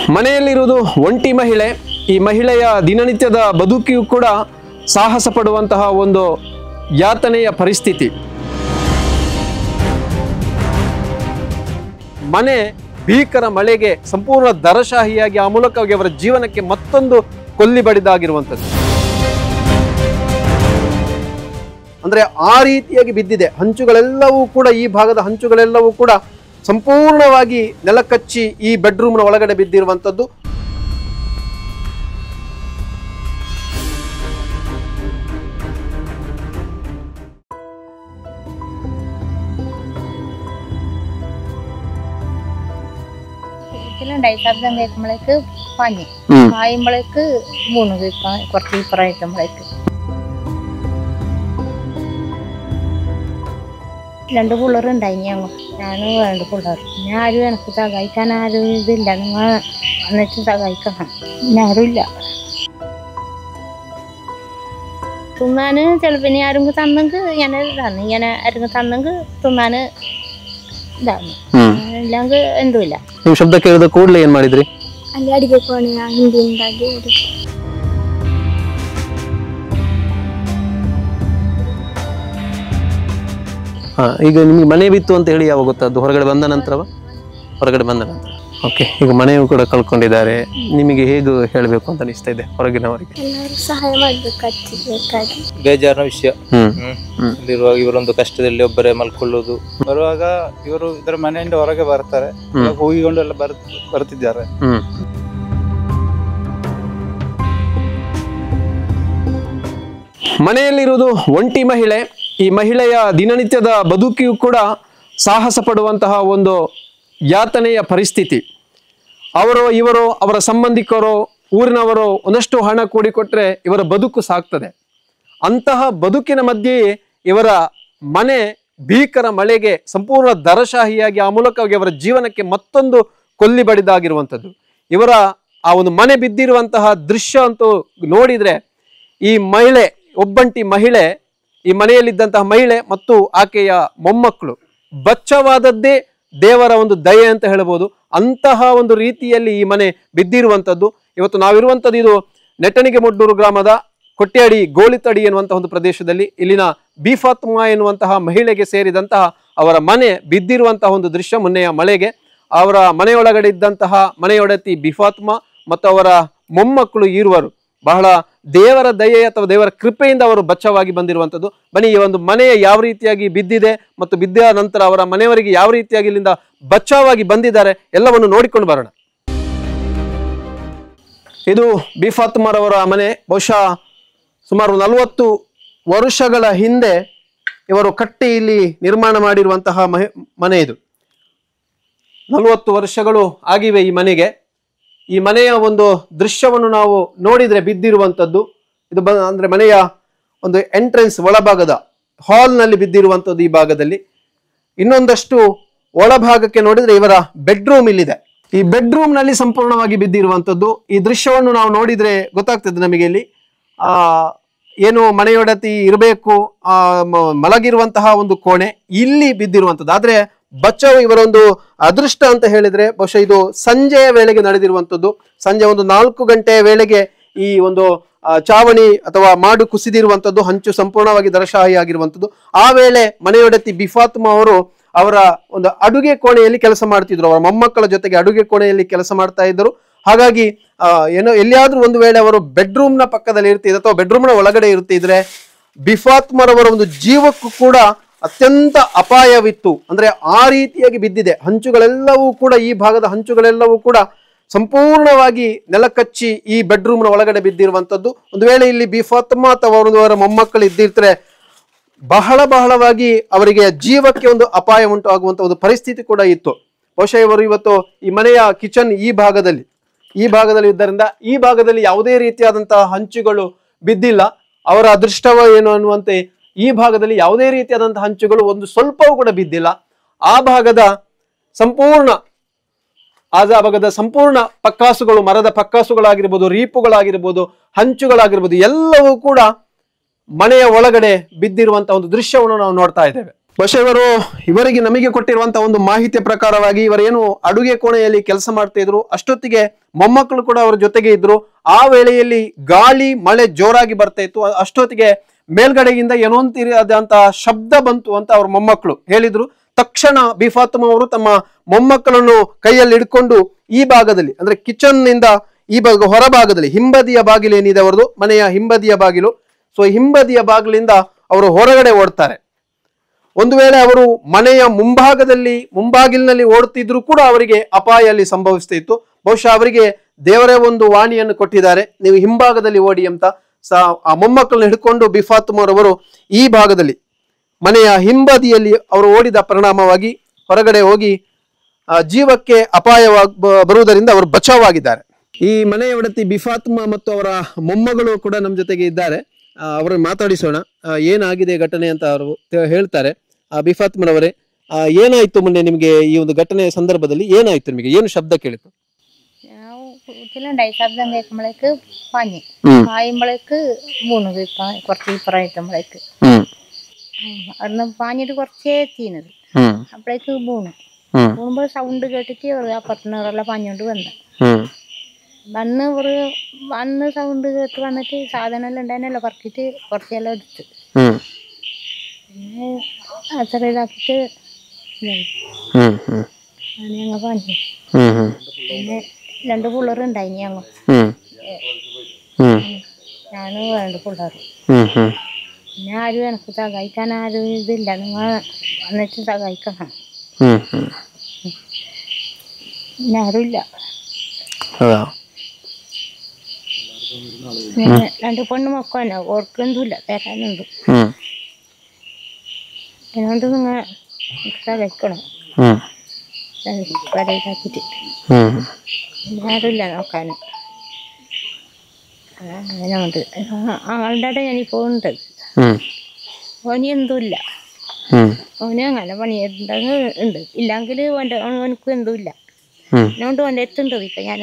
ಮನೆಯಲ್ಲಿರುವುದು ಒಂಟಿ ಮಹಿಳೆ ಈ ಮಹಿಳೆಯ ದಿನನಿತ್ಯದ ಬದುಕಿಯೂ ಕೂಡ ಸಾಹಸ ಪಡುವಂತಹ ಒಂದು ಯಾತನೆಯ ಪರಿಸ್ಥಿತಿ ಮನೆ ಭೀಕರ ಮಳೆಗೆ ಸಂಪೂರ್ಣ ದರಶಾಹಿಯಾಗಿ ಆ ಮೂಲಕವಾಗಿ ಅವರ ಜೀವನಕ್ಕೆ ಮತ್ತೊಂದು ಕೊಲ್ಲಿ ಬಡಿದಾಗಿರುವಂಥದ್ದು ಅಂದ್ರೆ ಆ ರೀತಿಯಾಗಿ ಬಿದ್ದಿದೆ ಹಂಚುಗಳೆಲ್ಲವೂ ಕೂಡ ಈ ಭಾಗದ ಹಂಚುಗಳೆಲ್ಲವೂ ಕೂಡ ಸಂಪೂರ್ಣವಾಗಿ ನೆಲಕಚ್ಚಿ ಈ ಬೆಡ್ರೂಮ್ನ ಒಳಗಡೆ ಬಿದ್ದಿರುವಂಥದ್ದು വീട്ടിലുണ്ടായി ശബ്ദം കേൾക്കുമ്പോഴേക്ക് പാഞ്ഞു പായുമ്പോഴേക്ക് മൂന്ന് കേൾക്കാം കുറച്ച് ഇപ്പുറം എത്തുമ്പോഴേക്ക് രണ്ട് പിള്ളേരുണ്ടായി ഞങ്ങൾ ഞാൻ രണ്ട് പിള്ളേർ പിന്നെ ആരും എനിക്ക് സഹായിക്കാൻ ആരും ഇതില്ല നിങ്ങൾ എന്നിട്ട് സഹായിക്കണം പിന്നെ ആരുമില്ല തിന്നാന് ചിലപ്പോൾ ഇനി ആരെങ്കിലും തന്നെങ്കിൽ ഞാൻ ഇതാണ് ഇങ്ങനെ ആരെങ്കിലും തന്നെങ്കിൽ തിന്നാന് ഇതാണ് ഇല്ലെങ്കിൽ എന്തുമില്ല ನೀವು ಶಬ್ದ ಕೇಳಿದ ಕೂಡಲೇ ಏನ್ ಮಾಡಿದ್ರಿ ಅಲ್ಲಿ ಅಡಿಗೆ ಕೋಣೆಯ ಹಿಂದಿನಿಂದಾಗಿ ಓಡಿ ಹಾ ಈಗ ನಿಮ್ಗೆ ಮನೆ ಬಿತ್ತು ಅಂತ ಹೇಳಿ ಯಾವಾಗ ಗೊತ್ತದ್ದು ಹೊರಗಡೆ ಬಂದ ನಂತರವ ಹೊರಗಡೆ ಬಂದ ನಂತರ ಓಕೆ ಈಗ ಮನೆಯೂ ಕೂಡ ಕಳ್ಕೊಂಡಿದ್ದಾರೆ ನಿಮಗೆ ಹೇಗೆ ಹೇಳಬೇಕು ಅಂತ ಅನಿಸ್ತಾ ಇದೆ ಹೊರಗಿನವರಿಗೆ ಎಲ್ಲರೂ ಸಹಾಯ ಮಾಡಬೇಕಾಗ್ತದೆ ಬೇಕಾಗಿ ಬೇಜಾರಿನ ವಿಷಯ ಹ್ಮ್ ಹ್ಮ್. ಇಲ್ಲಿರುವಾಗ ಇವರೊಂದು ಕಷ್ಟದಲ್ಲಿ ಒಬ್ಬರೇ ಮಲ್ಕೊಳ್ಳೋದು ಬರುವಾಗ ಇವರು ಇದರ ಮನೆಯಿಂದ ಹೊರಗೆ ಬರ್ತಾರೆ ಹ್ಮ್. ಹೋಗಿಕೊಂಡು ಎಲ್ಲ ಬರ್ ಬರ್ತಿದ್ದಾರೆ ಹ್ಮ್ ಮನೆಯಲ್ಲಿರುವುದು ಒಂಟಿ ಮಹಿಳೆ ಈ ಮಹಿಳೆಯ ದಿನನಿತ್ಯದ ಬದುಕಿಯೂ ಕೂಡ ಸಾಹಸ ಪಡುವಂತಹ ಒಂದು ಯಾತನೆಯ ಪರಿಸ್ಥಿತಿ ಅವರು ಇವರು ಅವರ ಸಂಬಂಧಿಕರು ಊರಿನವರು ಒಂದಷ್ಟು ಹಣ ಕೂಡಿಕೊಟ್ರೆ ಇವರ ಬದುಕು ಸಾಕ್ತದೆ ಅಂತಹ ಬದುಕಿನ ಮಧ್ಯೆಯೇ ಇವರ ಮನೆ ಭೀಕರ ಮಳೆಗೆ ಸಂಪೂರ್ಣ ದರಶಾಹಿಯಾಗಿ ಆ ಮೂಲಕವಾಗಿ ಅವರ ಜೀವನಕ್ಕೆ ಮತ್ತೊಂದು ಕೊಲ್ಲಿ ಬಡಿದಾಗಿರುವಂಥದ್ದು ಇವರ ಆ ಒಂದು ಮನೆ ಬಿದ್ದಿರುವಂತಹ ದೃಶ್ಯ ಅಂತೂ ನೋಡಿದ್ರೆ ಈ ಮಹಿಳೆ ಒಬ್ಬಂಟಿ ಮಹಿಳೆ ಈ ಮನೆಯಲ್ಲಿದ್ದಂತಹ ಮಹಿಳೆ ಮತ್ತು ಆಕೆಯ ಮೊಮ್ಮಕ್ಕಳು ಬಚ್ಚವಾದದ್ದೇ ದೇವರ ಒಂದು ದಯೆ ಅಂತ ಹೇಳ್ಬೋದು ಅಂತಹ ಒಂದು ರೀತಿಯಲ್ಲಿ ಈ ಮನೆ ಬಿದ್ದಿರುವಂಥದ್ದು ಇವತ್ತು ನಾವಿರುವಂಥದ್ದು ಇದು ನೆಟ್ಟಣಿಗೆ ಮೊಡ್ಡೂರು ಗ್ರಾಮದ ಕೊಟ್ಯಾಡಿ ಗೋಳಿತಡಿ ಎನ್ನುವಂತಹ ಒಂದು ಪ್ರದೇಶದಲ್ಲಿ ಇಲ್ಲಿನ ಬಿಫಾತ್ಮಾ ಎನ್ನುವಂತಹ ಮಹಿಳೆಗೆ ಸೇರಿದಂತಹ ಅವರ ಮನೆ ಬಿದ್ದಿರುವಂತಹ ಒಂದು ದೃಶ್ಯ ಮೊನ್ನೆಯ ಮಳೆಗೆ ಅವರ ಮನೆಯೊಳಗಡೆ ಇದ್ದಂತಹ ಮನೆಯೊಡತಿ ಬಿಫಾತ್ಮಾ ಮತ್ತು ಅವರ ಮೊಮ್ಮಕ್ಕಳು ಇರುವರು ಬಹಳ ದೇವರ ದಯೆ ಅಥವಾ ದೇವರ ಕೃಪೆಯಿಂದ ಅವರು ಬಚ್ಚವಾಗಿ ಬಂದಿರುವಂಥದ್ದು ಬನ್ನಿ ಈ ಒಂದು ಮನೆಯ ಯಾವ ರೀತಿಯಾಗಿ ಬಿದ್ದಿದೆ ಮತ್ತು ಬಿದ್ದ ನಂತರ ಅವರ ಮನೆಯವರಿಗೆ ಯಾವ ರೀತಿಯಾಗಿ ಇಲ್ಲಿಂದ ಬಚಾವಾಗಿ ಬಂದಿದ್ದಾರೆ ಎಲ್ಲವನ್ನು ನೋಡಿಕೊಂಡು ಬರೋಣ ಇದು ಬಿಫಾತ್ಮರವರ ಮನೆ ಬಹುಶಃ ಸುಮಾರು ನಲವತ್ತು ವರ್ಷಗಳ ಹಿಂದೆ ಇವರು ಕಟ್ಟಿ ಇಲ್ಲಿ ನಿರ್ಮಾಣ ಮಾಡಿರುವಂತಹ ಮಹೆ ಮನೆ ಇದು ನಲವತ್ತು ವರ್ಷಗಳು ಆಗಿವೆ ಈ ಮನೆಗೆ ಈ ಮನೆಯ ಒಂದು ದೃಶ್ಯವನ್ನು ನಾವು ನೋಡಿದ್ರೆ ಬಿದ್ದಿರುವಂಥದ್ದು ಇದು ಬ ಅಂದ್ರೆ ಮನೆಯ ಒಂದು ಎಂಟ್ರೆನ್ಸ್ ಒಳಭಾಗದ ಹಾಲ್ನಲ್ಲಿ ಬಿದ್ದಿರುವಂಥದ್ದು ಈ ಭಾಗದಲ್ಲಿ ಇನ್ನೊಂದಷ್ಟು ಒಳಭಾಗಕ್ಕೆ ನೋಡಿದ್ರೆ ಇವರ ಬೆಡ್ರೂಮ್ ಇಲ್ಲಿದೆ ಈ ಬೆಡ್ರೂಮ್ ನಲ್ಲಿ ಸಂಪೂರ್ಣವಾಗಿ ಬಿದ್ದಿರುವಂಥದ್ದು ಈ ದೃಶ್ಯವನ್ನು ನಾವು ನೋಡಿದ್ರೆ ಗೊತ್ತಾಗ್ತದೆ ನಮಗೆ ಇಲ್ಲಿ ಆ ಏನು ಮನೆಯೊಡತಿ ಇರಬೇಕು ಆ ಮ- ಮಲಗಿರುವಂತಹ ಒಂದು ಕೋಣೆ ಇಲ್ಲಿ ಬಿದ್ದಿರುವಂಥದ್ದು ಆದ್ರೆ ಬಚ್ಚವು ಇವರೊಂದು ಅದೃಷ್ಟ ಅಂತ ಹೇಳಿದ್ರೆ ಬಹುಶಃ ಇದು ಸಂಜೆಯ ವೇಳೆಗೆ ನಡೆದಿರುವಂಥದ್ದು ಸಂಜೆ ಒಂದು ನಾಲ್ಕು ಗಂಟೆಯ ವೇಳೆಗೆ ಈ ಒಂದು ಆ, ಚಾವಣಿ ಅಥವಾ ಮಾಡು ಕುಸಿದಿರುವಂಥದ್ದು ಹಂಚು ಸಂಪೂರ್ಣವಾಗಿ ದರಶಾಹಿ ಆಗಿರುವಂಥದ್ದು ಆ ವೇಳೆ ಮನೆಯೊಡತಿ ಬಿಫಾತ್ಮಾ ಅವರು ಅವರ ಒಂದು ಅಡುಗೆ ಕೋಣೆಯಲ್ಲಿ ಕೆಲಸ ಮಾಡ್ತಿದ್ರು ಅವರ ಮೊಮ್ಮಕ್ಕಳ ಜೊತೆಗೆ ಅಡುಗೆ ಕೋಣೆಯಲ್ಲಿ ಕೆಲಸ ಮಾಡ್ತಾ ಇದ್ದರು ಹಾಗಾಗಿ ಆ, ಏನೋ ಎಲ್ಲಿಯಾದ್ರೂ ಒಂದು ವೇಳೆ ಅವರು ಬೆಡ್ರೂಮ್ನ ಪಕ್ಕದಲ್ಲಿ ಇರ್ತಿದ್ರೆ ಅಥವಾ ಬೆಡ್ರೂಮ್ನ ಒಳಗಡೆ ಇರ್ತಿದ್ರೆ ಬಿಫಾತ್ಮರವರ ಒಂದು ಜೀವಕ್ಕೂ ಕೂಡ ಅತ್ಯಂತ ಅಪಾಯವಿತ್ತು ಅಂದ್ರೆ ಆ ರೀತಿಯಾಗಿ ಬಿದ್ದಿದೆ ಹಂಚುಗಳೆಲ್ಲವೂ ಕೂಡ ಈ ಭಾಗದ ಹಂಚುಗಳೆಲ್ಲವೂ ಕೂಡ ಸಂಪೂರ್ಣವಾಗಿ ನೆಲಕಚ್ಚಿ ಈ ಬೆಡ್ರೂಮ್ನ ಒಳಗಡೆ ಬಿದ್ದಿರುವಂತದ್ದು ಒಂದು ವೇಳೆ ಇಲ್ಲಿ ಬಿಫಾತ್ಮ ಅಥವಾ ಒಂದು ಅವರ ಮೊಮ್ಮಕ್ಕಳು ಇದ್ದಿರ್ತಾರೆ ಬಹಳ ಬಹಳವಾಗಿ ಅವರಿಗೆ ಜೀವಕ್ಕೆ ಒಂದು ಅಪಾಯ ಉಂಟು ಆಗುವಂತ ಒಂದು ಪರಿಸ್ಥಿತಿ ಕೂಡ ಇತ್ತು ಬಹುಶಃ ಇವರು ಇವತ್ತು ಈ ಮನೆಯ ಕಿಚನ್ ಈ ಭಾಗದಲ್ಲಿ ಈ ಭಾಗದಲ್ಲಿ ಇದ್ದರಿಂದ ಈ ಭಾಗದಲ್ಲಿ ಯಾವುದೇ ರೀತಿಯಾದಂತಹ ಹಂಚುಗಳು ಬಿದ್ದಿಲ್ಲ ಅವರ ಅದೃಷ್ಟವ ಏನು ಅನ್ನುವಂತೆ ಈ ಭಾಗದಲ್ಲಿ ಯಾವುದೇ ರೀತಿಯಾದಂತಹ ಹಂಚುಗಳು ಒಂದು ಸ್ವಲ್ಪವೂ ಕೂಡ ಬಿದ್ದಿಲ್ಲ ಆ ಭಾಗದ ಸಂಪೂರ್ಣ ಆ ಭಾಗದ ಸಂಪೂರ್ಣ ಪಕ್ಕಾಸುಗಳು ಮರದ ಪಕ್ಕಾಸುಗಳಾಗಿರ್ಬೋದು ರೀಪುಗಳಾಗಿರ್ಬೋದು ಹಂಚುಗಳಾಗಿರ್ಬೋದು ಎಲ್ಲವೂ ಕೂಡ ಮನೆಯ ಒಳಗಡೆ ಬಿದ್ದಿರುವಂತಹ ಒಂದು ದೃಶ್ಯವನ್ನು ನಾವು ನೋಡ್ತಾ ಇದ್ದೇವೆ ಬಹುಶಃ ಇವರು ಇವರಿಗೆ ನಮಗೆ ಕೊಟ್ಟಿರುವಂತಹ ಒಂದು ಮಾಹಿತಿಯ ಪ್ರಕಾರವಾಗಿ ಇವರೇನು ಅಡುಗೆ ಕೋಣೆಯಲ್ಲಿ ಕೆಲಸ ಮಾಡ್ತಾ ಇದ್ರು ಅಷ್ಟೊತ್ತಿಗೆ ಮೊಮ್ಮಕ್ಕಳು ಕೂಡ ಅವರ ಜೊತೆಗೆ ಇದ್ರು ಆ ವೇಳೆಯಲ್ಲಿ ಗಾಳಿ ಮಳೆ ಜೋರಾಗಿ ಬರ್ತಾ ಇತ್ತು ಅ- ಅಷ್ಟೊತ್ತಿಗೆ ಮೇಲ್ಗಡೆಯಿಂದ ಏನೋ ಒಂದು ರೀತಿಯಾದಂತಹ ಶಬ್ದ ಬಂತು ಅಂತ ಅವ್ರ ಮೊಮ್ಮಕ್ಕಳು ಹೇಳಿದ್ರು ತಕ್ಷಣ ಬಿ ಫಾತಿಮಾ ಅವರು ತಮ್ಮ ಮೊಮ್ಮಕ್ಕಳನ್ನು ಕೈಯಲ್ಲಿ ಹಿಡ್ಕೊಂಡು ಈ ಭಾಗದಲ್ಲಿ ಅಂದ್ರೆ ಕಿಚನ್ ನಿಂದ ಈ ಭಾಗ ಹೊರಭಾಗದಲ್ಲಿ ಹಿಂಬದಿಯ ಬಾಗಿಲು ಏನಿದೆ ಅವರದು ಮನೆಯ ಹಿಂಬದಿಯ ಬಾಗಿಲು ಸೊ ಹಿಂಬದಿಯ ಬಾಗಿಲಿಂದ ಅವರು ಹೊರಗಡೆ ಓಡ್ತಾರೆ ಒಂದು ವೇಳೆ ಅವರು ಮನೆಯ ಮುಂಭಾಗದಲ್ಲಿ ಮುಂಬಾಗಿಲಿನಲ್ಲಿ ಓಡುತ್ತಿದ್ರು ಕೂಡ ಅವರಿಗೆ ಅಪಾಯ ಅಲ್ಲಿ ಸಂಭವಿಸ್ತಾ ಇತ್ತು ಬಹುಶಃ ಅವರಿಗೆ ದೇವರೇ ಒಂದು ವಾಣಿಯನ್ನು ಕೊಟ್ಟಿದ್ದಾರೆ ನೀವು ಹಿಂಭಾಗದಲ್ಲಿ ಓಡಿ ಅಂತ ಸ ಆ ಮೊಮ್ಮಕ್ಕಳನ್ನ ಹಿಡ್ಕೊಂಡು ಬಿಫಾತ್ಮರವರು ಈ ಭಾಗದಲ್ಲಿ ಮನೆಯ ಹಿಂಬದಿಯಲ್ಲಿ ಅವರು ಓಡಿದ ಪರಿಣಾಮವಾಗಿ ಹೊರಗಡೆ ಹೋಗಿ ಆ, ಜೀವಕ್ಕೆ ಅಪಾಯವಾಗ ಬ- ಬರುವುದರಿಂದ ಅವರು ಬಚಾವಾಗಿದ್ದಾರೆ ಈ ಮನೆಯ ಒಡತಿ ಬಿಫಾತ್ಮ ಮತ್ತು ಅವರ ಮೊಮ್ಮಗಳು ಕೂಡ ನಮ್ಮ ಜೊತೆಗೆ ಇದ್ದಾರೆ ಆ, ಅವರನ್ನು ಮಾತಾಡಿಸೋಣ ಆ, ಏನಾಗಿದೆ ಘಟನೆ ಅಂತ ಅವರು ತ- ಹೇಳ್ತಾರೆ ಆ, ಬಿಫಾತ್ಮರವರೇ ಆ, ಏನಾಯ್ತು ಮೊನ್ನೆ ನಿಮಗೆ ಈ ಒಂದು ಘಟನೆಯ ಸಂದರ್ಭದಲ್ಲಿ ಏನಾಯ್ತು ನಿಮಗೆ ಏನು ಶಬ್ದ ಕೇಳಿತು ഞാൻ വീട്ടിലുണ്ടായി ശബ്ദം കേൾക്കുമ്പോഴേക്ക് പാഞ്ഞ് ഉം. പായുമ്പോഴേക്ക് വീണത് ഇപ്പം കുറച്ച് ഇപ്പുറം എത്തുമ്പോഴേക്ക് ಹ್ಮ್ അവിടുന്ന് പാഞ്ഞിട്ട് കുറച്ചേ എത്തിയത് ಹ್ಮ್ അപ്പോഴേക്ക് വീണു ಹ್ಮ್ വീണുമ്പോൾ സൗണ്ട് കേട്ടിട്ട് ഒരു അപ്പുറത്തുനിന്നെല്ലാം പാഞ്ഞോണ്ട് വന്നു ಹ್ಮ್ വന്ന് ഒരു വന്ന് സൗണ്ട് കേട്ട് വന്നിട്ട് സാധനം എല്ലാം ഉണ്ടായിരുന്നല്ലോ പറക്കിയിട്ട് കുറച്ചെല്ലാം എടുത്ത് ಹ್ಮ್ പിന്നെ അത്ര ഇതാക്കിയിട്ട് ഇതായി. ಹ್ಮ್ ಹ್ಮ್ അങ്ങനെ ഞങ്ങൾ പാഞ്ഞു ಹ್ಮ್ ಹ್ಮ್ പിന്നെ രണ്ട് പിള്ളേരുണ്ടായി ഞങ്ങൾ ಹ್ಮ್ ಹ್ಮ್ ഞാനും രണ്ട് പിള്ളേർ ಹ್ಮ್ ಹ್ಮ್ പിന്നെ ആരും എനിക്ക് സഹായിക്കാൻ ആരും ഇതില്ല നിങ്ങൾ വന്നിട്ട് സഹായിക്കണം ಹ್ಮ್ ಹ್ಮ್ പിന്നെ ആരുമില്ല ಹೌದಾ പിന്നെ രണ്ട് പെണ്ണ് മക്കളെ ഓർക്കൊന്നുമില്ല തരാനുണ്ട് ಹ್ಮ್ അതുകൊണ്ട് നിങ്ങൾ സഹായിക്കണം ಹ್ಮ್ കടയിലാക്കിയിട്ട് ಹ್ಮ್ പിന്നെ ആരുമില്ല നോക്കാൻ അങ്ങനെ ഉണ്ട് ആളുടെ അവിടെ ഞാനിപ്പോൾ ഉണ്ട് ಹ್ಮ್ ഓന് എന്തുമില്ല ಹ್ಮ್ ഓന് അങ്ങനെ പണിയുണ്ടെങ്കിൽ ഉണ്ട് ഇല്ലെങ്കിൽ ഓൻ്റെ ഓനക്ക് എന്തുമില്ല ಹ್ಮ್ അതുകൊണ്ട് ഓൻ്റെ എത്തുണ്ടത് ഇപ്പം ഞാൻ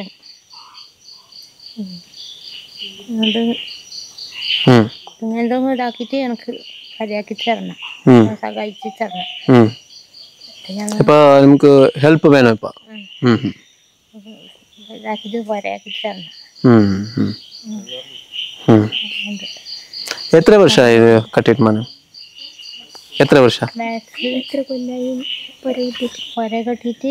അതുകൊണ്ട് ಹ್ಮ್ നിങ്ങൾ എന്തെങ്കിലും ഇതാക്കിയിട്ട് എനിക്ക് ശരിയാക്കി തരണം ಹ್ಮ್ സഹായിച്ച് തരണം ಹ್ಮ್ അപ്പം ഞാൻ ഇപ്പൊ നമുക്ക് ಹೆಲ್ಪ್ വേണം ഇപ്പൊ ಹ್ಮ್ ಹ್ಮ್ ഇതാക്കിയിട്ട് ശരിയാക്കി തരണം ಹ್ಮ್ ಹ್ಮ್ ಹ್ಮ್ എത്ര വർഷമായി ഇത് കട്ടിട്ട് മന എത്ര വർഷ എത്ര കൊല്ലായി പുര കിട്ടിയിട്ട് പുര കെട്ടിയിട്ട്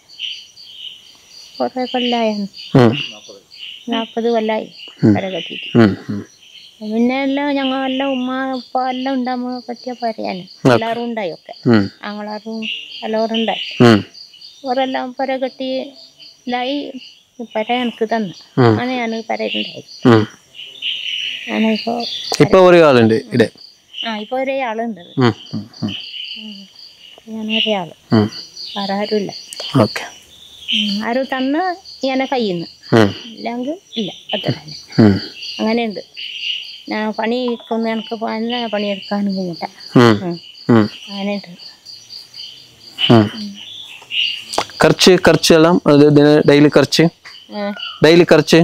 കുറേ കൊല്ലായാണ് ಹ್ಮ್ നാൽപ്പത് കൊല്ലായി പുര കെട്ടിയിട്ട് ಹ್ಮ್ ಹ್ಮ್ പിന്നെ എല്ലാം ഞങ്ങളെല്ലാം ഉമ്മ ഉപ്പ എല്ലാം ഉണ്ടാകുമ്പോൾ പറ്റിയ പറയാൻ എല്ലാവരും ഉണ്ടായൊക്കെ ಹ್ಮ್ ഞങ്ങളാരും എല്ലാവരും ഉണ്ടായി ಹ್ಮ್ അവരെല്ലാം പുര കെട്ടി ഇതായി പുര എനിക്ക് തന്നു ಹ್ಮ್ അങ്ങനെ ഞാൻ പുരയിലുണ്ടായി ಹ್ಮ್ ഞാനിപ്പോൾ ഇപ്പൊ ഒരു ആളുണ്ട് ഇവിടെ ആ ഇപ്പോൾ ഒരേ ആളുണ്ട് ಹ್ಮ್ ಹ್ಮ್ ಹ್ಮ್ ഞാൻ ഒരേ ആള് ಹ್ಮ್ വേറെ ആരുമില്ല ಓಕೆ ഉം, ആരും തന്ന് ഇങ്ങനെ കയ്യുന്നു ಹ್ಮ್ ഇല്ലെങ്കിൽ ഇല്ല അത്ര തന്നെ ಹ್ಮ್ അങ്ങനെയുണ്ട് ഞാൻ പണിക്കൊന്നും എനിക്ക് പണി പണിയെടുക്കാനും കഴിഞ്ഞിട്ട ಹ್ಮ್ ಹ್ಮ್ അങ്ങനെയുണ്ട് ಹ್ಮ್ ಖರ್ಚು ಖರ್ಚು ಎಲ್ಲ ಅದು ದಿನ ಡೈಲಿ ಖರ್ಚು ആ. ಡೈಲಿ ಖರ್ಚು